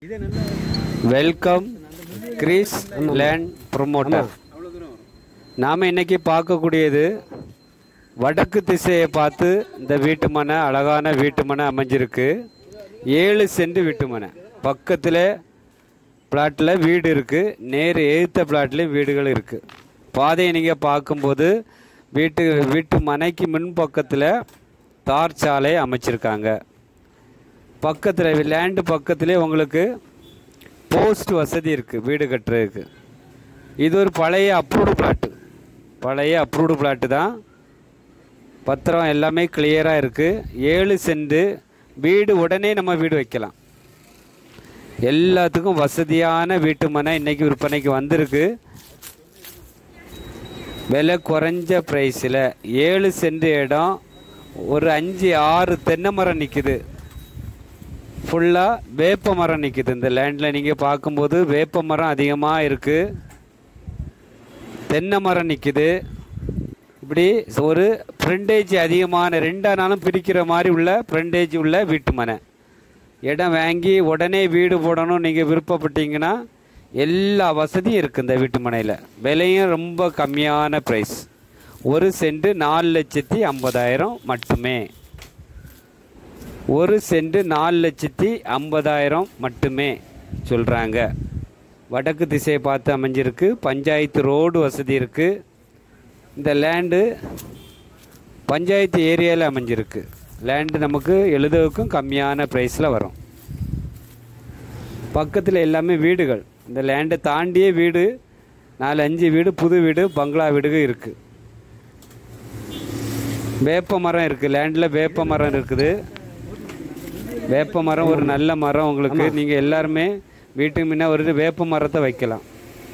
welcome Greece land promoter நாம் இன்னைக்கு பார்க்கக்கூடியது வடக்கு திசையை பார்த்து இந்த வீட்டு மனை அழகான வீட்டு மனை அமைஞ்சிருக்கு ஏழு சென்ட் வீட்டு மனை பக்கத்தில் பிளாட்டில் வீடு இருக்குது நேர் எதிர்த்த பிளாட்லேயும் வீடுகள் இருக்குது பாதையை நீங்கள் பார்க்கும்போது வீட்டு வீட்டு மனைக்கு முன் பக்கத்தில் தார் சாலை அமைச்சிருக்காங்க பக்கத்தில் லேண்டு பக்கத்துலேயே உங்களுக்கு போஸ்ட் வசதி இருக்குது வீடு கட்டுறதுக்கு இது ஒரு பழைய அப்ரூவ்டு பிளாட்டு பழைய அப்ரூவ்டு பிளாட்டு தான் பத்திரம் எல்லாமே கிளியராக இருக்குது ஏழு சென்ட் வீடு உடனே நம்ம வீடு வைக்கலாம் எல்லாத்துக்கும் வசதியான வீட்டு மனை இன்னைக்கு விற்பனைக்கு வந்திருக்கு விலை குறைஞ்ச ப்ரைஸில் ஏழு சென்ட் இடம் ஒரு அஞ்சு ஆறு தென்னை மரம் நிற்குது ஃபுல்லாக வேப்ப மரம் நிற்குது இந்த லேண்டில் நீங்கள் பார்க்கும்போது வேப்ப மரம் அதிகமாக இருக்குது தென்னை மரம் நிற்குது இப்படி ஒரு ஃப்ரண்டேஜ் அதிகமான ரெண்டானாலும் பிரிக்கிற மாதிரி உள்ள ஃப்ரண்டேஜ் உள்ள வீட்டு மனை இடம் வாங்கி உடனே வீடு போடணும் நீங்கள் விருப்பப்பட்டீங்கன்னா எல்லா வசதியும் இருக்குது இந்த வீட்டு மனையில் விலையும் ரொம்ப கம்மியான ப்ரைஸ் ஒரு சென்ட் நாலு லட்சத்தி ஐம்பதாயிரம் மட்டுமே ஒரு சென்ட் நாலு லட்சத்தி ஐம்பதாயிரம் மட்டுமே சொல்கிறாங்க வடக்கு திசையை பார்த்து அமைஞ்சிருக்கு பஞ்சாயத்து ரோடு வசதி இருக்குது இந்த லேண்டு பஞ்சாயத்து ஏரியாவில் அமைஞ்சிருக்கு லேண்டு நமக்கு எழுதுவதுக்கும் கம்மியான ப்ரைஸில் வரும் பக்கத்தில் எல்லாமே வீடுகள் இந்த லேண்டை தாண்டியே வீடு நாலு அஞ்சு வீடு புது வீடு பங்களா வீடுகள் இருக்குது வேப்ப மரம் இருக்குது லேண்டில் வேப்ப மரம் இருக்குது வேப்ப மரம் ஒரு நல்ல மரம் உங்களுக்கு நீங்கள் எல்லாருமே வீட்டுக்கு முன்ன ஒரு வேப்ப மரத்தை வைக்கலாம்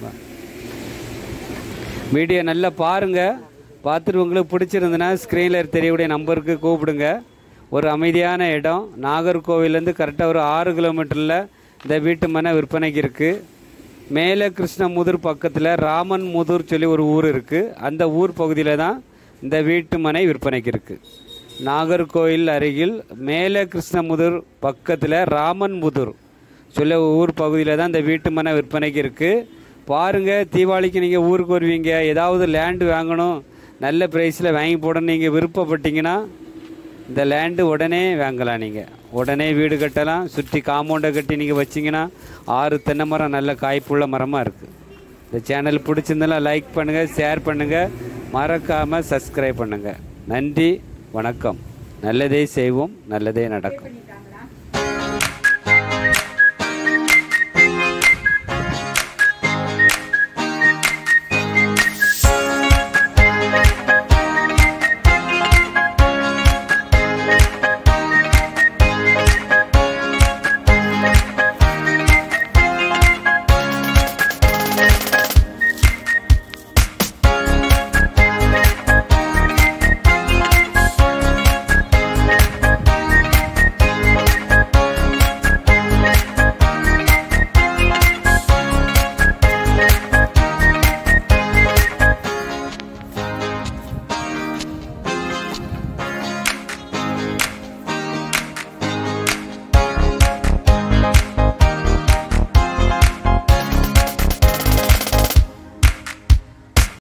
வீடியோ நல்லா பாருங்கள் பார்த்துட்டு உங்களுக்கு பிடிச்சிருந்துன்னா ஸ்க்ரீனில் தெரியக்கூடிய நம்பருக்கு கூப்பிடுங்க ஒரு அமைதியான இடம் நாகர்கோவிலேருந்து கரெக்டாக ஒரு ஆறு கிலோமீட்டரில் இந்த வீட்டு மனை விற்பனைக்கு இருக்குது மேலே கிருஷ்ணமுதூர் பக்கத்தில் ராமன் முதூர் சொல்லி ஒரு ஊர் இருக்குது அந்த ஊர் பகுதியில் தான் இந்த வீட்டு மனை விற்பனைக்கு இருக்குது நாகர்கோயில் அருகில் மேலே கிருஷ்ணமுதூர் பக்கத்தில் ராமன் முதூர் சொல்ல ஊர் பகுதியில் தான் இந்த வீட்டு மனை விற்பனைக்கு இருக்குது பாருங்கள் தீபாவளிக்கு நீங்கள் ஊருக்கு வருவீங்க ஏதாவது லேண்டு வாங்கணும் நல்ல ப்ரைஸில் வாங்கி போடணும் நீங்கள் விருப்பப்பட்டீங்கன்னா இந்த லேண்டு உடனே வாங்கலாம் நீங்கள் உடனே வீடு கட்டலாம் சுற்றி காம்பவுண்டை கட்டி நீங்கள் வச்சிங்கன்னா ஆறு தென்னை மரம் நல்ல காய்ப்புள்ள மரமாக இருக்குது இந்த சேனல் பிடிச்சிருந்தாலும் லைக் பண்ணுங்கள் ஷேர் பண்ணுங்கள் மறக்காமல் சப்ஸ்கிரைப் பண்ணுங்கள் நன்றி வணக்கம் நல்லதே செய்வோம் நல்லதே நடக்கும்